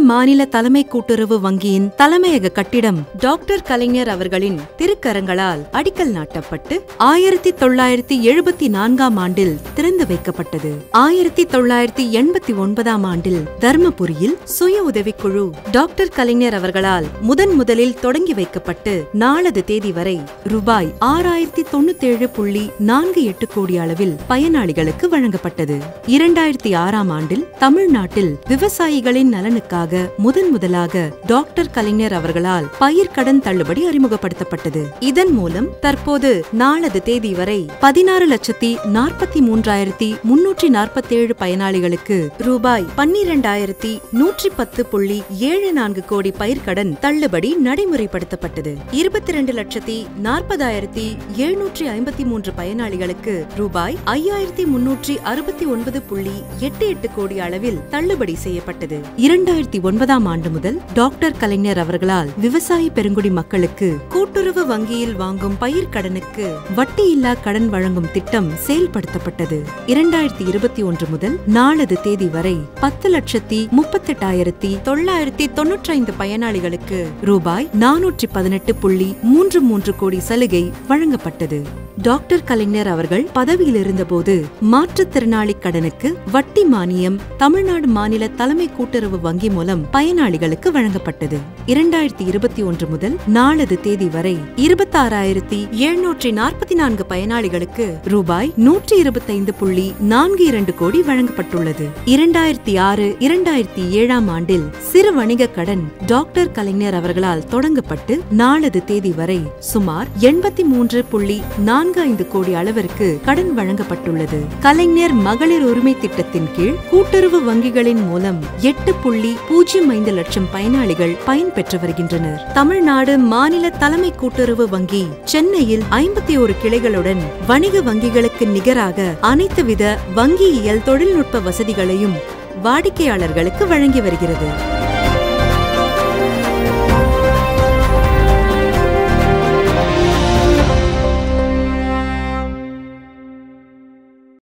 மாநில தலைமை கூட்டுறவு வங்கியின் தலைமையக கட்டிடம் டாக்டர் கலைஞர் அவர்களின் திருக்கரங்களால் அடிக்கல் நாட்டப்பட்டு ஆயிரத்தி தொள்ளாயிரத்தி எழுபத்தி நான்காம் ஆண்டில் திறந்து வைக்கப்பட்டது ஆயிரத்தி தொள்ளாயிரத்தி எண்பத்தி ஒன்பதாம் ஆண்டில் தர்மபுரியில் சுய உதவிக்குழு டாக்டர் கலைஞர் அவர்களால் முதன் முதலில் தொடங்கி வைக்கப்பட்டு நாளது தேதி வரை ரூபாய் ஆறாயிரத்தி தொண்ணூத்தேழு புள்ளி நான்கு எட்டு கோடி அளவில் பயனாளிகளுக்கு வழங்கப்பட்டது இரண்டாயிரத்தி ஆறாம் ஆண்டில் தமிழ்நாட்டில் விவசாயிகளின் நலனுக்காக முதன் முதலாக டாக்டர் கலைஞர் அவர்களால் பயிர்க்கடன் தள்ளுபடி அறிமுகப்படுத்தப்பட்டது இதன் மூலம் தற்போது நாளது தேதி வரை பதினாறு லட்சத்தி நாற்பத்தி மூன்றாயிரத்தி முன்னூற்றி நாற்பத்தேழு பயனாளிகளுக்கு ரூபாய் பன்னிரண்டாயிரத்தி நூற்றி பத்து புள்ளி ஏழு நான்கு கோடி பயிர்க்கடன் தள்ளுபடி நடைமுறைப்படுத்தப்பட்டது இருபத்தி இரண்டு லட்சத்தி நாற்பதாயிரத்தி எழுநூற்றி ஐம்பத்தி மூன்று பயனாளிகளுக்கு ரூபாய் ஐயாயிரத்தி முன்னூற்றி அறுபத்தி ஒன்பது புள்ளி எட்டு எட்டு கோடி அளவில் தள்ளுபடி செய்யப்பட்டது இரண்டாயிரத்தி ஒன்பதாம் ஆண்டு முதல் டாக்டர் கலைஞர் அவர்களால் விவசாய பெருங்குடி மக்களுக்கு கூட்டுறவு வங்கியில் வாங்கும் பயிர் கடனுக்கு வட்டியில்லா கடன் வழங்கும் திட்டம் செயல்படுத்தப்பட்டது இரண்டாயிரத்தி இருபத்தி ஒன்று முதல் நாளது தேதி வரை பத்து லட்சத்தி முப்பத்தெட்டாயிரத்தி தொள்ளாயிரத்தி தொன்னூற்றி ஐந்து பயனாளிகளுக்கு ரூபாய் நானூற்றி பதினெட்டு புள்ளி மூன்று மூன்று கோடி சலுகை வழங்கப்பட்டது டாக்டர் கலைஞர் அவர்கள் பதவியில் இருந்தபோது மாற்றுத்திறனாளி கடனுக்கு வட்டி மானியம் தமிழ்நாடு மாநில தலைமை கூட்டுறவு வங்கி மூலம் பயனாளிகளுக்கு வழங்கப்பட்டது இரண்டாயிரத்தி இருபத்தி ஒன்று முதல் நாளது தேதி வரை இருபத்தாறாயிரத்தி எழுநூற்றி நாற்பத்தி நான்கு பயனாளிகளுக்கு ரூபாய் நூற்றி இருபத்தைந்து புள்ளி நான்கு இரண்டு கோடி வழங்கப்பட்டுள்ளது இரண்டாயிரத்தி ஆறு இரண்டாயிரத்தி ஏழாம் ஆண்டில் சிறு வணிக கடன் டாக்டர் கலைஞர் அவர்களால் தொடங்கப்பட்டு நாளது தேதி வரை சுமார் எண்பத்தி மூன்று புள்ளி நான்கு ஐந்து கோடி அளவிற்கு கடன் வழங்கப்பட்டுள்ளது கலைஞர் மகளிர் உரிமை திட்டத்தின் கீழ் கூட்டுறவு வங்கிகளின் மூலம் எட்டு புள்ளி பூஜ்ஜியம் ஐந்து லட்சம் பயனாளிகள் பயன்பெற்று வருகின்றனர் தமிழ்நாடு மாநில தலைமை கூட்டுறவு வங்கி சென்னையில் ஐம்பத்தி ஒரு கிளைகளுடன் வணிக வங்கிகளுக்கு நிகராக அனைத்து வித வங்கியியல் தொழில்நுட்ப வசதிகளையும் வாடிக்கையாளர்களுக்கு வழங்கி வருகிறது